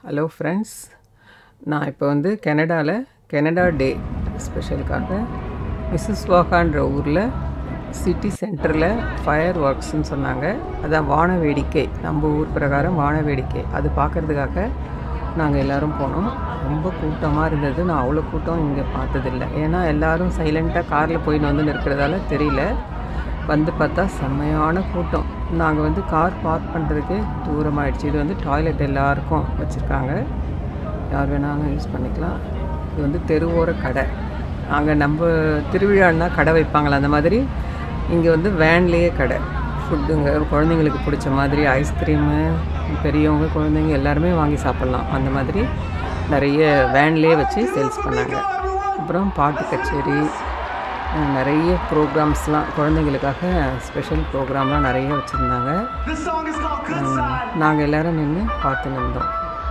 Hello friends நான் இப்போ வந்து கனடாவில் கனடா டே ஸ்பெஷலுக்காக மிஸ்ஸஸ்வாகான்ற ஊரில் சிட்டி சென்டரில் ஃபயர் ஒர்க்ஸ்னு சொன்னாங்க அதான் வான வேடிக்கை நம்ம ஊர் பிரகாரம் வான வேடிக்கை அது பார்க்குறதுக்காக நாங்கள் எல்லோரும் போனோம் ரொம்ப கூட்டமாக இருந்தது நான் அவ்வளோ கூட்டம் இங்கே பார்த்ததில்ல ஏன்னா எல்லோரும் சைலண்ட்டாக காரில் போயின்னு வந்து இருக்கிறதால தெரியல வந்து பார்த்தா செம்மையான கூட்டம் நாங்கள் வந்து கார் பார்க் பண்ணுறதுக்கே தூரமாகிடுச்சு இது வந்து டாய்லெட் எல்லாருக்கும் வச்சுருக்காங்க யார் வேணாலும் யூஸ் பண்ணிக்கலாம் இது வந்து தெருவோர கடை அங்கே நம்ம திருவிழான்னா கடை வைப்பாங்களா அந்த மாதிரி இங்கே வந்து வேன்லேயே கடை ஃபுட்டுங்க குழந்தைங்களுக்கு பிடிச்ச மாதிரி ஐஸ்கிரீமு பெரியவங்க குழந்தைங்க எல்லாருமே வாங்கி சாப்பிட்லாம் அந்த மாதிரி நிறைய வேன்லேயே வச்சு சேல்ஸ் பண்ணாங்க அப்புறம் பாட்டு கச்சேரி நிறைய ப்ரோக்ராம்ஸ்லாம் குழந்தைங்களுக்காக ஸ்பெஷல் ப்ரோக்ராம்லாம் நிறைய வச்சுருந்தாங்க This song is called Good Side. நாங்கள் எல்லோரும் நின்று பார்த்து நின்றோம்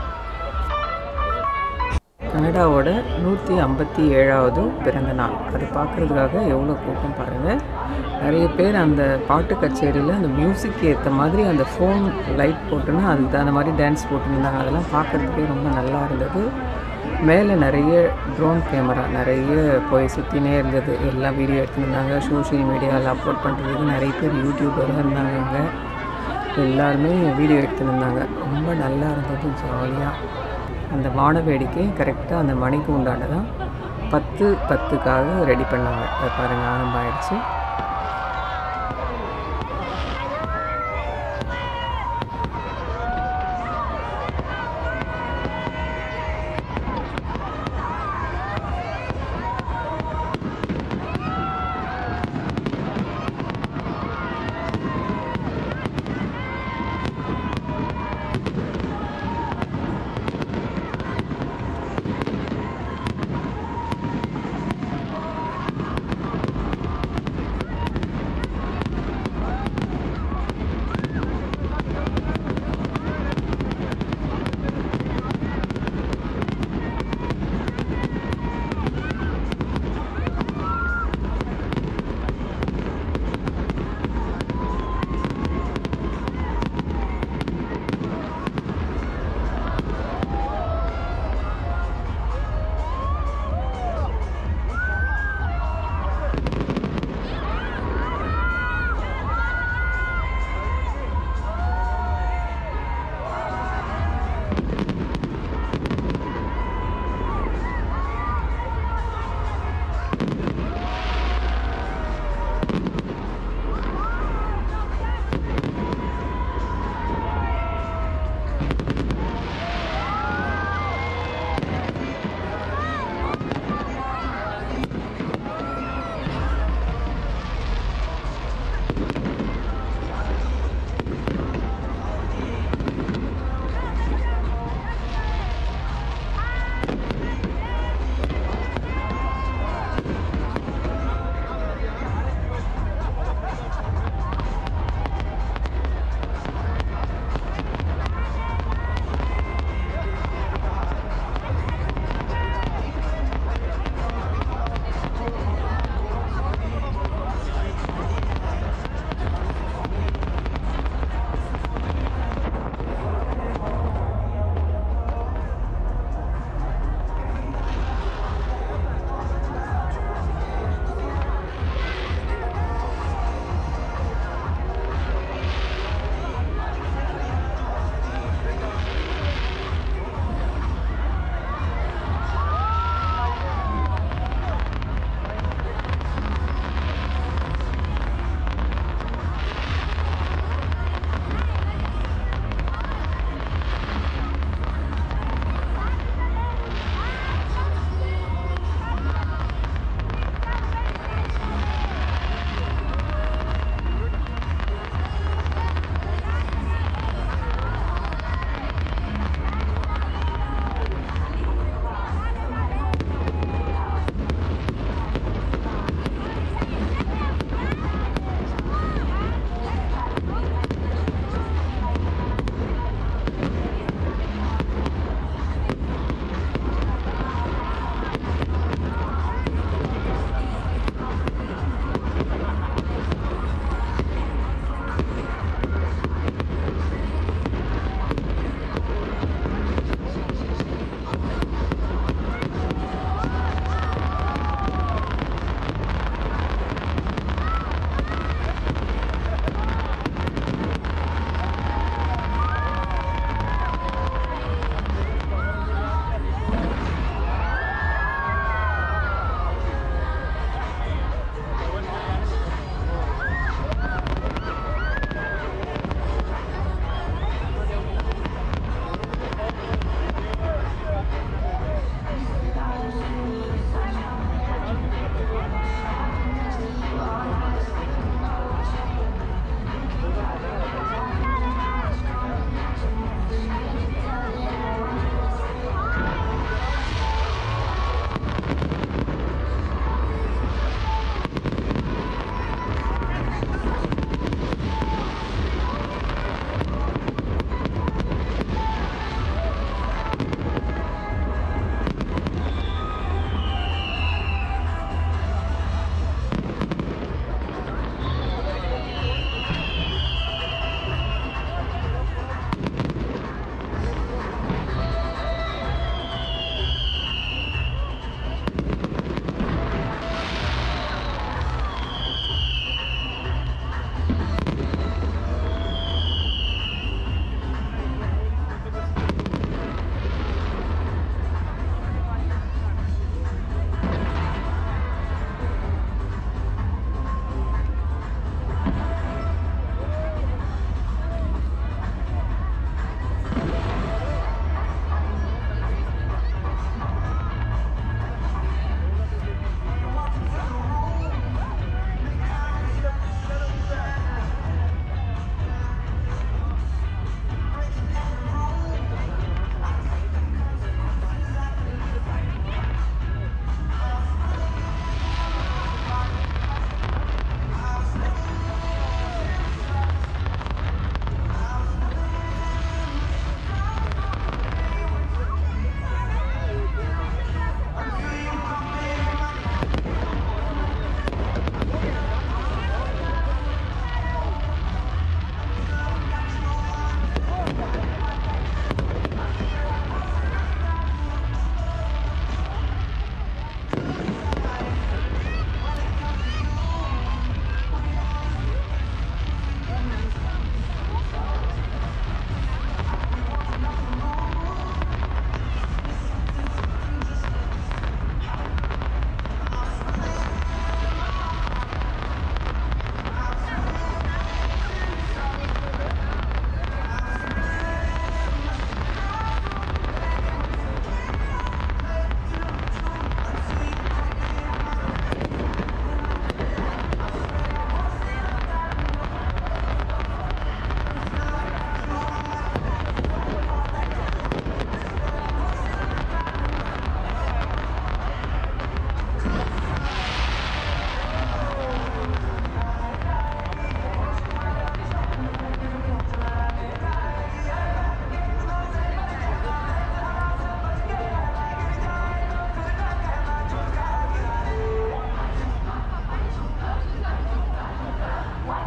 கனடாவோட நூற்றி ஐம்பத்தி ஏழாவது பிறந்த நாள் அது பார்க்குறதுக்காக எவ்வளோ கூட்டம் பாருங்கள் நிறைய பேர் அந்த பாட்டு கச்சேரியில் அந்த மியூசிக் ஏற்ற மாதிரி அந்த ஃபோன் லைட் போட்டுன்னு அதுக்கு தகுந்த மாதிரி டான்ஸ் போட்டுருந்தாங்க அதெல்லாம் பார்க்குறதுக்கே ரொம்ப நல்லா இருந்தது மேலே நிறைய ட்ரோன் கேமரா நிறைய போய் சுற்றினே இருந்தது எல்லாம் வீடியோ எடுத்துருந்தாங்க சோஷியல் மீடியாவில் அப்லோட் பண்ணுறதுக்கு நிறைய பேர் யூடியூபரும் இருந்தாங்க அங்கே எல்லாருமே வீடியோ எடுத்துருந்தாங்க ரொம்ப நல்லா இருந்தது ஜாலியாக அந்த வான வேடிக்கை கரெக்டாக அந்த மணிக்கு உண்டானதான் பத்து பத்துக்காக ரெடி பண்ணாங்க அதை பாருங்கள் ஆரம்பம் ஆயிடுச்சு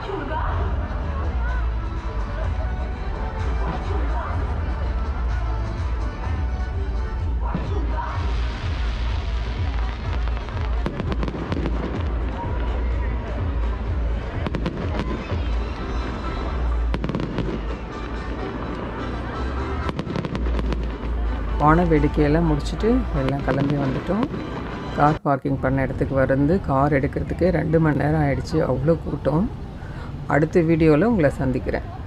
வான வேடிக்கையெல்லாம் முடிச்சுட்டு எல்லாம் கிளம்பி வந்துட்டோம் கார் பார்க்கிங் பண்ண இடத்துக்கு வந்து கார் எடுக்கிறதுக்கே ரெண்டு மணி நேரம் ஆயிடுச்சு அவ்வளோ கூட்டம் அடுத்த வீடியோவில் உங்களை சந்திக்கிறேன்